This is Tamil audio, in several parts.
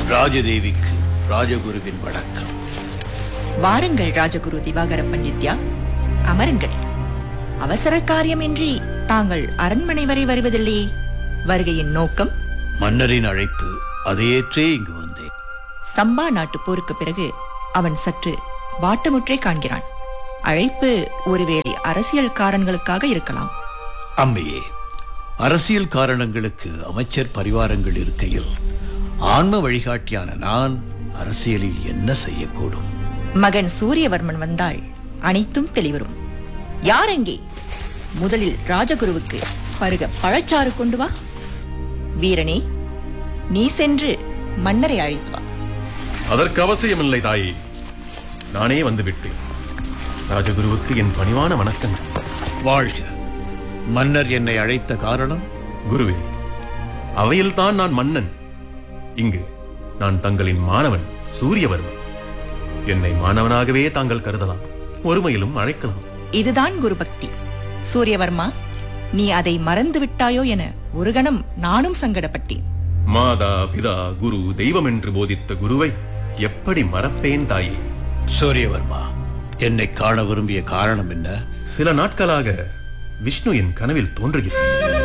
ராஜதேவிக்கு ராஜகுருவின் வணக்கம் வாருங்கள் ராஜகுரு திவாகர பண்டித்யா அமருங்கள் அவசர காரியமின்றி தாங்கள் அரண்மனை வரை வருவதில்லையே வருகையின் நோக்கம் மன்னரின் அழைப்பு அதையேற்றே இங்கு வந்தேன் சம்பா நாட்டு போருக்கு பிறகு அவன் சற்று வாட்டமுற்றே காண்கிறான் அழைப்பு ஒருவேளை அரசியல் காரணங்களுக்காக இருக்கலாம் அம்மையே அரசியல் காரணங்களுக்கு அமைச்சர் பரிவாரங்கள் இருக்கையில் ஆன்ம வழிகாட்டியான நான் அரசியலில் என்ன செய்யக்கூடும் மகன் சூரியவர்மன் வந்தால் அனைத்தும் தெளிவரும் யார் அங்கே முதலில் ராஜகுருவுக்கு பருக பழச்சாறு கொண்டு வா வீரனே நீ சென்று மன்னரை அழைத்து வா அதற்கு அவசியமில்லை தாயே நானே வந்து விட்டேன் ராஜகுருவுக்கு என் பணிவான வணக்கங்கள் வாழ்க மன்னர் என்னை அழைத்த காரணம் குருவே அவையில்தான் நான் மன்னன் இங்கு நான் தங்களின் மாணவன் சூரியவர்மன் என்னை மாணவனாகவே தாங்கள் கருதலாம் ஒருமையிலும் அழைக்கலாம் இதுதான் குருபக்தி சூரியவர்மா நீ அதை மறந்து விட்டாயோ என ஒரு கணம் நானும் சங்கடப்பட்டேன் மாதா பிதா குரு தெய்வம் என்று போதித்த குருவை எப்படி மறப்பேன் தாயே சூரியவர்மா என்னை காண விரும்பிய காரணம் என்ன சில நாட்களாக விஷ்ணு என் கனவில் தோன்றுகிறார்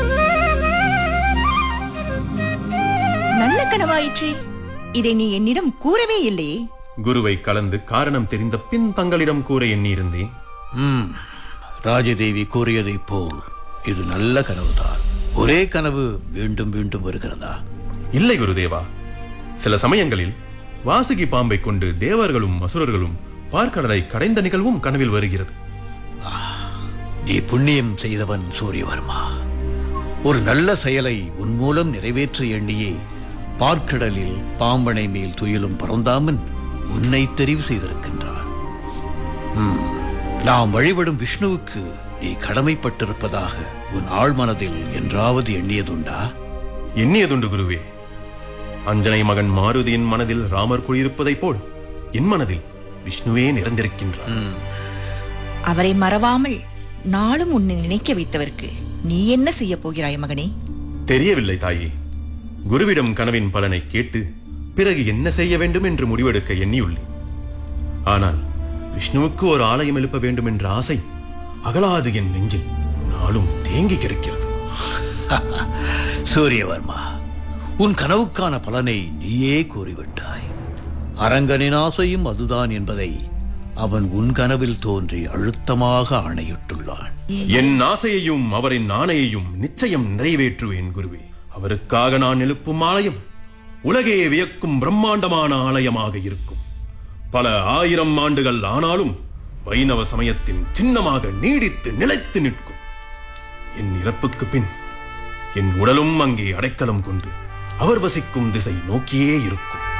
நல்ல கனவாயிற்றே இதை நீ என்னிடம் கூறவே இல்லையே குருவை கலந்து காரணம் தெரிந்த பின் தங்களிடம் கூற எண்ணியிருந்தேன் ம் ராஜதேவி கூறியதைப் போல் இது நல்ல கனவுதான் ஒரே கனவு மீண்டும் மீண்டும் வருகிறதா இல்லை குருதேவா சில சமயங்களில் வாசுகி பாம்பை கொண்டு தேவர்களும் அசுரர்களும் பார்க்கடலை கடைந்த நிகழ்வும் கனவில் வருகிறது நீ புண்ணியம் செய்தவன் சூரியவர்மா ஒரு நல்ல செயலை உன் மூலம் நிறைவேற்ற எண்ணியே பார்க்கடலில் பாம்பனை மேல் துயிலும் பரந்தாமன் உன்னை தெரிவு செய்திருக்கின்றான் ம், நாம் வழிபடும் விஷ்ணுவுக்கு நீ கடமைப்பட்டிருப்பதாக உன் ஆழ்மனதில் என்றாவது எண்ணியதுண்டா எண்ணியதுண்டு குருவே அஞ்சனை மகன் மாருதியின் மனதில் ராமர் குடியிருப்பதைப் போல் என் மனதில் விஷ்ணுவே நிறைந்திருக்கின்றார் அவரை மறவாமல் நாளும் உன்னை நினைக்க வைத்தவருக்கு நீ என்ன செய்ய போகிறாய் மகனே தெரியவில்லை தாயே குருவிடம் கனவின் பலனை கேட்டு பிறகு என்ன செய்ய வேண்டும் என்று முடிவெடுக்க எண்ணியுள்ளேன் ஆனால் விஷ்ணுவுக்கு ஒரு ஆலயம் எழுப்ப வேண்டும் என்ற ஆசை அகலாது என் நெஞ்சில் நாளும் தேங்கி கிடக்கிறது சூரியவர்மா உன் கனவுக்கான பலனை நீயே கூறிவிட்டாய் அரங்கனின் ஆசையும் அதுதான் என்பதை அவன் உன் கனவில் தோன்றி அழுத்தமாக ஆணையிட்டுள்ளான் என் ஆசையையும் அவரின் ஆணையையும் நிச்சயம் நிறைவேற்றுவேன் குருவே அவருக்காக நான் எழுப்பும் ஆலயம் உலகே வியக்கும் பிரம்மாண்டமான ஆலயமாக இருக்கும் பல ஆயிரம் ஆண்டுகள் ஆனாலும் வைணவ சமயத்தின் சின்னமாக நீடித்து நிலைத்து நிற்கும் என் இறப்புக்கு பின் என் உடலும் அங்கே அடைக்கலம் கொண்டு அவர் வசிக்கும் திசை நோக்கியே இருக்கும்